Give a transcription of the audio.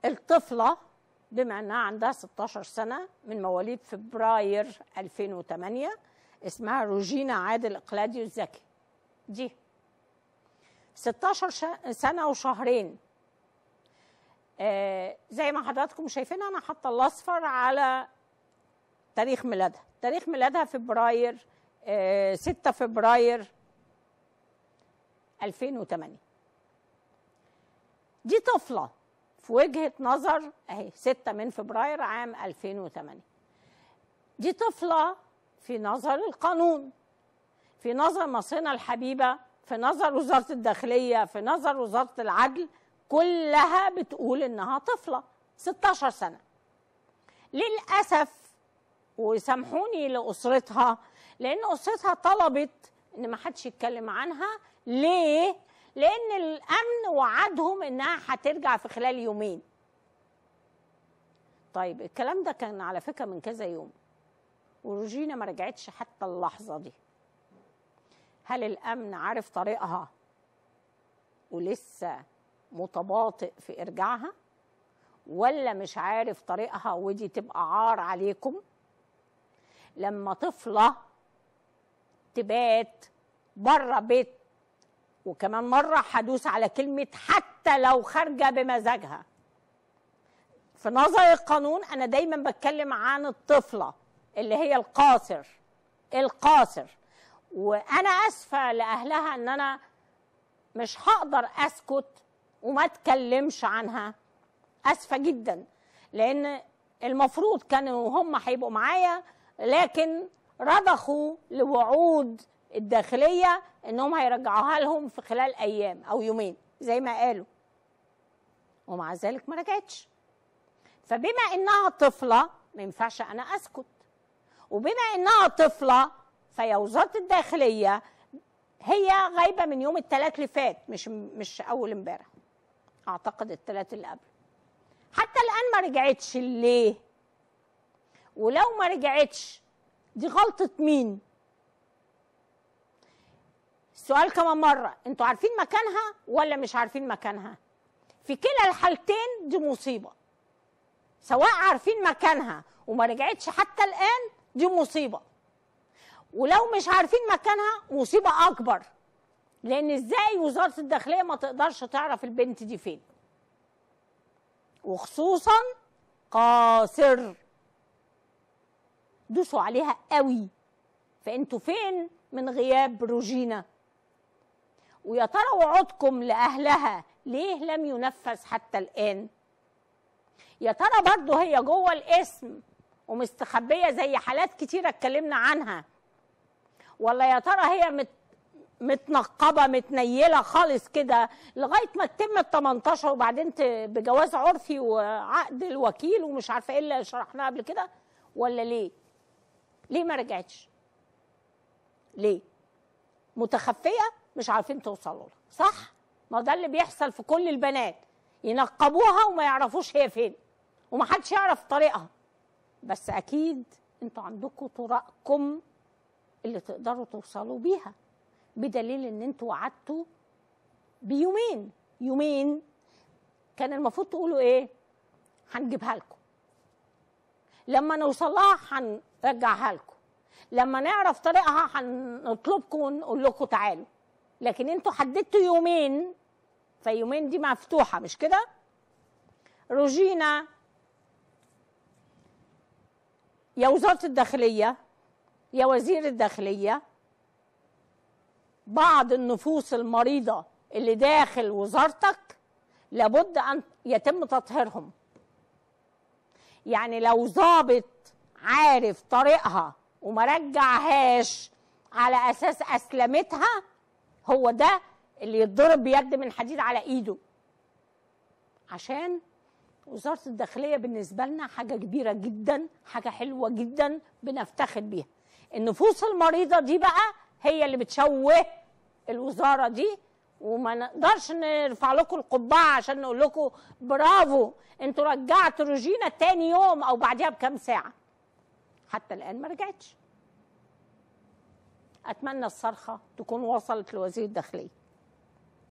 الطفلة بما انها عندها 16 سنة من مواليد فبراير 2008 اسمها روجينا عادل اقلادي الزكي دي 16 ش- سنة وشهرين آه زي ما حضراتكم شايفين انا حاطه الاصفر على تاريخ ميلادها تاريخ ميلادها فبراير آه 6 فبراير 2008 دي طفلة في وجهة نظر اهي 6 من فبراير عام 2008 دي طفلة في نظر القانون في نظر مصرنا الحبيبة في نظر وزارة الداخلية في نظر وزارة العدل كلها بتقول انها طفلة 16 سنة للأسف وسامحوني لأسرتها لأن أسرتها طلبت إن ما حدش يتكلم عنها ليه؟ لأن الأمن وعدهم إنها هترجع في خلال يومين طيب الكلام ده كان على فكرة من كذا يوم وروجينا ما رجعتش حتى اللحظة دي هل الأمن عارف طريقها ولسه متباطئ في إرجاعها ولا مش عارف طريقها ودي تبقى عار عليكم لما طفلة تبات بره بيت وكمان مرة هدوس على كلمة حتى لو خارجة بمزاجها في نظر القانون أنا دايما بتكلم عن الطفلة اللي هي القاصر القاصر وأنا أسفة لأهلها أن أنا مش هقدر أسكت وما أتكلمش عنها أسفة جدا لأن المفروض كانوا هم هيبقوا معايا لكن رضخوا لوعود الداخلية انهم هيرجعوها لهم في خلال ايام او يومين زي ما قالوا ومع ذلك ما رجعتش فبما انها طفلة ما ينفعش انا اسكت وبما انها طفلة فيا وزارة الداخلية هي غايبة من يوم الثلاث اللي فات مش مش اول امبارح اعتقد الثلاث اللي قبل حتى الان ما رجعتش ليه ولو ما رجعتش دي غلطة مين السؤال كمان مرة انتوا عارفين مكانها ولا مش عارفين مكانها في كلا الحالتين دي مصيبة سواء عارفين مكانها وما رجعتش حتى الآن دي مصيبة ولو مش عارفين مكانها مصيبة أكبر لأن إزاي وزارة الداخلية ما تقدرش تعرف البنت دي فين وخصوصا قاصر دوسوا عليها قوي فانتوا فين من غياب روجينا ويا ترى وعودكم لاهلها ليه لم ينفذ حتى الان يا ترى برضه هي جوه الاسم ومستخبيه زي حالات كتيره اتكلمنا عنها ولا يا ترى هي مت متنقبه متنيله خالص كده لغايه ما تتم ال 18 وبعدين ت- بجواز عرفي وعقد الوكيل ومش عارفه ايه اللي شرحناه قبل كده ولا ليه؟ ليه ما رجعتش؟ ليه؟ متخفيه مش عارفين توصلوا لها صح؟ ما ده اللي بيحصل في كل البنات ينقبوها وما يعرفوش هي فين ومحدش يعرف طريقها بس اكيد انتوا عندكم طرقكم اللي تقدروا توصلوا بيها بدليل ان انتوا وعدتوا بيومين يومين كان المفروض تقولوا ايه هنجيبها لكم لما نوصل لها هنرجعها لكم لما نعرف طريقها هنطلبكم ونقول لكم تعالوا لكن انتوا حددتوا يومين فيومين دي مفتوحه مش كده روجينا يا وزاره الداخليه يا وزير الداخليه بعض النفوس المريضه اللي داخل وزارتك لابد ان يتم تطهيرهم يعني لو ظابط عارف طريقها وما رجعهاش على اساس اسلمتها هو ده اللي يتضرب بيد من حديد على ايده عشان وزارة الداخلية بالنسبة لنا حاجة كبيرة جدا حاجة حلوة جدا بنفتخر بيها النفوس المريضة دي بقى هي اللي بتشوه الوزارة دي وما نقدرش نرفع لكم القبعة عشان نقول لكم برافو انتوا رجعتوا روجينا تاني يوم او بعدها بكام ساعة حتى الآن ما رجعتش أتمنى الصرخة تكون وصلت لوزير الداخلية